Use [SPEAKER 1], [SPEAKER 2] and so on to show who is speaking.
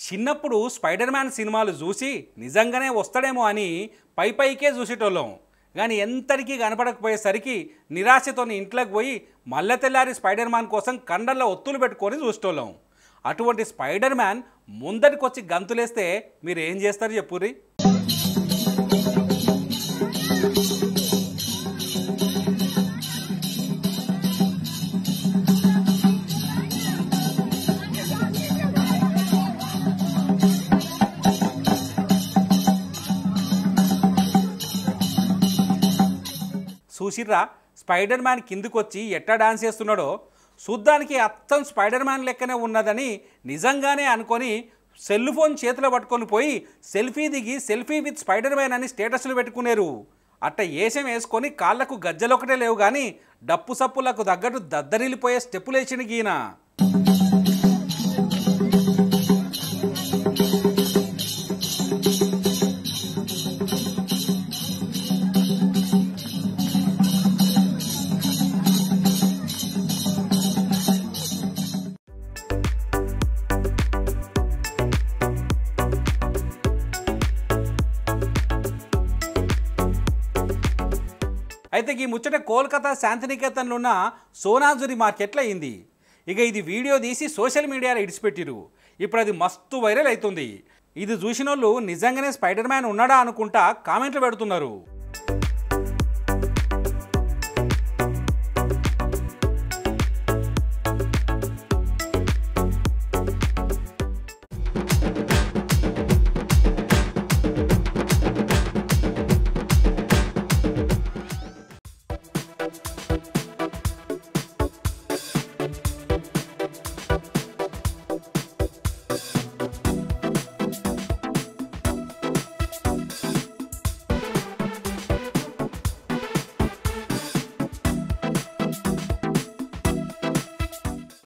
[SPEAKER 1] చిన్నప్పుడు spider man సినిమాలు చూసి నిజంగానే వస్తాడేమో అని పై పైకే చూసేటోళ్ళం కానీ ఎంతటికీ కనపడకపోయేసరికి నిరాశతో ఇంట్లోకి పోయి మల్లె తెల్లారి స్పైడర్ మ్యాన్ కోసం కండల్లో ఒత్తులు పెట్టుకొని చూసేటోళ్ళం అటువంటి స్పైడర్ మ్యాన్ ముందటికొచ్చి గంతులేస్తే మీరు ఏం చేస్తారు చెప్పుర్రి చూసిర్రా స్పైడర్ మ్యాన్ కిందికొచ్చి ఎట్టా డాన్స్ చేస్తున్నాడో చూడ్డానికి అత్తం స్పైడర్ మ్యాన్ లెక్కనే ఉన్నదని నిజంగానే అనుకొని సెల్ ఫోన్ చేతిలో పట్టుకొని పోయి సెల్ఫీ దిగి సెల్ఫీ విత్ స్పైడర్ మ్యాన్ అని స్టేటస్లు పెట్టుకునేరు అట్ట ఏషం వేసుకొని కాళ్ళకు గజ్జలొకటే లేవు కానీ డప్పు సప్పులకు తగ్గట్టు దద్దరిల్లిపోయే స్టెప్పులు వేసిన గీన అయితే ఈ ముచ్చట కోల్కతా శాంతినికేతన్లో ఉన్న సోనాజురి మార్కెట్లో అయింది ఇక ఇది వీడియో తీసి సోషల్ మీడియాలో ఇడిచిపెట్టిరు ఇప్పుడు అది మస్తు వైరల్ అవుతుంది ఇది చూసిన వాళ్ళు నిజంగానే స్పైడర్ మ్యాన్ ఉన్నాడా అనుకుంటా కామెంట్లు పెడుతున్నారు